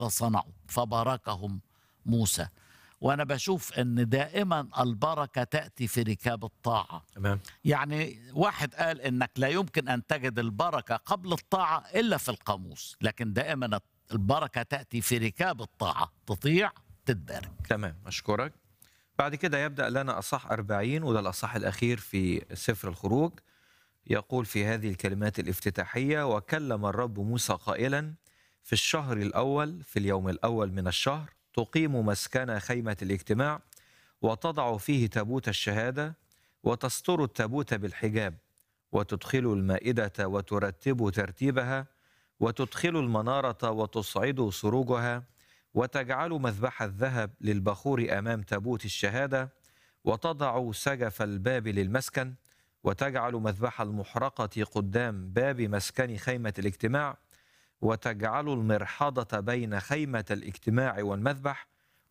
فصنعوا فباركهم موسى وانا بشوف ان دائما البركه تاتي في ركاب الطاعه تمام يعني واحد قال انك لا يمكن ان تجد البركه قبل الطاعه الا في القاموس لكن دائما البركه تاتي في ركاب الطاعه تطيع تتبارك تمام أشكرك بعد كده يبدأ لنا أصح أربعين وده الأصح الأخير في سفر الخروج يقول في هذه الكلمات الافتتاحية وكلم الرب موسى قائلا في الشهر الأول في اليوم الأول من الشهر تقيم مسكن خيمة الاجتماع وتضع فيه تابوت الشهادة وتستر التابوت بالحجاب وتدخل المائدة وترتب ترتيبها وتدخل المنارة وتصعد سروجها وتجعل مذبح الذهب للبخور امام تابوت الشهاده وتضع سجف الباب للمسكن وتجعل مذبح المحرقه قدام باب مسكن خيمه الاجتماع وتجعل المرحاضه بين خيمه الاجتماع والمذبح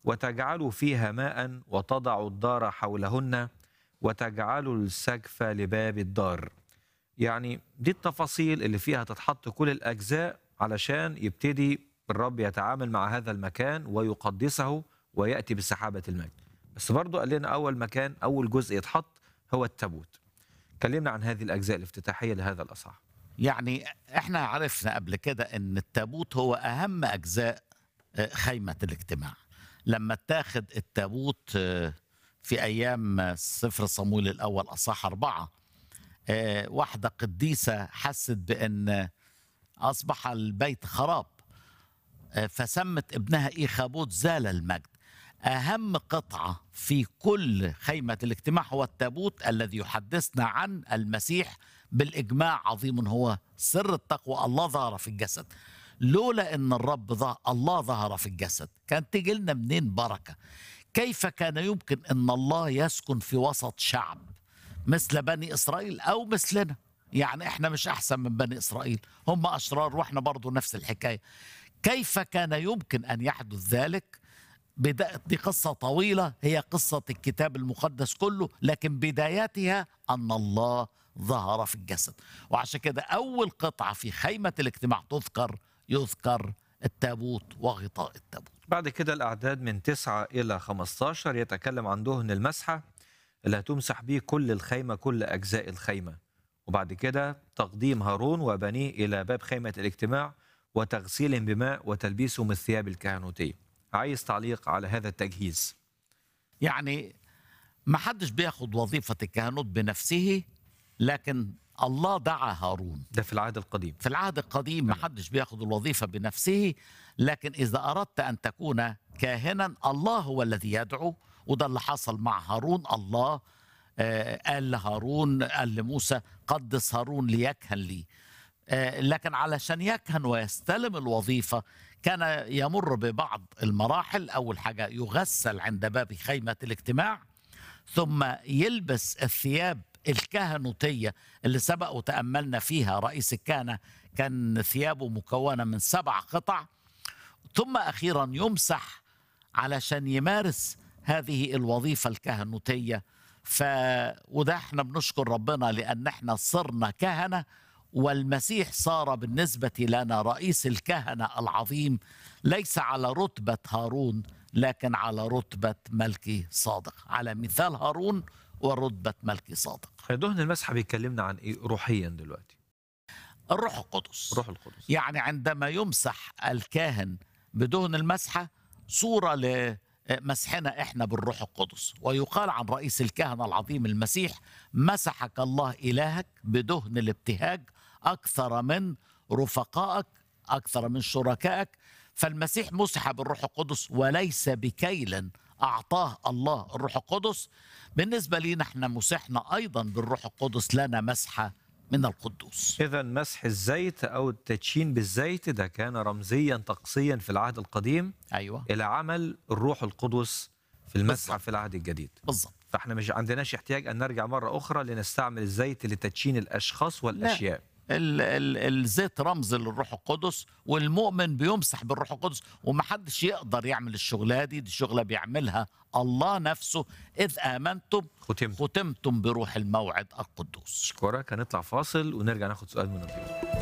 وتجعل فيها ماء وتضع الدار حولهن وتجعل السقف لباب الدار يعني دي التفاصيل اللي فيها تتحط كل الأجزاء علشان يبتدي الرب يتعامل مع هذا المكان ويقدسه ويأتي بسحابة المجد بس برضو قال لنا أول مكان أول جزء يتحط هو التابوت كلمنا عن هذه الأجزاء الافتتاحية لهذا الأصحاح يعني احنا عرفنا قبل كده ان التابوت هو اهم اجزاء آه، خيمه الاجتماع لما اتاخد التابوت آه، في ايام سفر صمويل الاول اصح اربعه آه، واحده قديسه حست بان اصبح البيت خراب آه، فسمت ابنها ايخابوت زال المجد اهم قطعه في كل خيمه الاجتماع هو التابوت الذي يحدثنا عن المسيح بالاجماع عظيم هو سر التقوى الله ظهر في الجسد لولا ان الرب ظهر الله ظهر في الجسد كانت تيجي لنا منين بركه كيف كان يمكن ان الله يسكن في وسط شعب مثل بني اسرائيل او مثلنا يعني احنا مش احسن من بني اسرائيل هم اشرار واحنا برضو نفس الحكايه كيف كان يمكن ان يحدث ذلك بدا- دي قصة طويلة هي قصة الكتاب المقدس كله لكن بدايتها أن الله ظهر في الجسد وعشان كده أول قطعة في خيمة الاجتماع تذكر يذكر التابوت وغطاء التابوت بعد كده الأعداد من 9 إلى 15 يتكلم عن دهن المسحة اللي هتمسح به كل الخيمة كل أجزاء الخيمة وبعد كده تقديم هارون وبنيه إلى باب خيمة الاجتماع وتغسيلهم بماء وتلبيسهم الثياب الكهنوتية عايز تعليق على هذا التجهيز يعني ما حدش بياخد وظيفة الكهنوت بنفسه لكن الله دعا هارون ده في العهد القديم في العهد القديم ما حدش بياخد الوظيفة بنفسه لكن إذا أردت أن تكون كاهنا الله هو الذي يدعو وده اللي حصل مع هارون الله آه، قال لهارون قال لموسى قدس هارون ليكهن لي آه، لكن علشان يكهن ويستلم الوظيفة كان يمر ببعض المراحل أول حاجة يغسل عند باب خيمة الاجتماع ثم يلبس الثياب الكهنوتية اللي سبق وتأملنا فيها رئيس الكهنة كان ثيابه مكونة من سبع قطع ثم أخيرا يمسح علشان يمارس هذه الوظيفة الكهنوتية ف وده احنا بنشكر ربنا لأن احنا صرنا كهنة والمسيح صار بالنسبة لنا رئيس الكهنة العظيم ليس على رتبة هارون لكن على رتبة ملكي صادق على مثال هارون ورتبة ملكي صادق دهن المسحة بيكلمنا عن إيه روحيا دلوقتي الروح القدس روح القدس يعني عندما يمسح الكاهن بدهن المسحة صورة لمسحنا احنا بالروح القدس ويقال عن رئيس الكهنة العظيم المسيح مسحك الله إلهك بدهن الابتهاج أكثر من رفقائك أكثر من شركائك فالمسيح مسح بالروح القدس وليس بكيل أعطاه الله الروح القدس بالنسبة لنا احنا مسحنا أيضا بالروح القدس لنا مسحة من القدوس إذا مسح الزيت أو التدشين بالزيت ده كان رمزيا طقسيا في العهد القديم أيوة إلى عمل الروح القدس في المسحة بالظبط. في العهد الجديد بالضبط فاحنا مش عندناش احتياج أن نرجع مرة أخرى لنستعمل الزيت لتدشين الأشخاص والأشياء ال ال الزيت رمز للروح القدس والمؤمن بيمسح بالروح القدس ومحدش يقدر يعمل الشغلة دي دي شغلة بيعملها الله نفسه إذ آمنتم ختمت ختمتم بروح الموعد القدوس أشكرك هنطلع فاصل ونرجع ناخد سؤال من الضيوف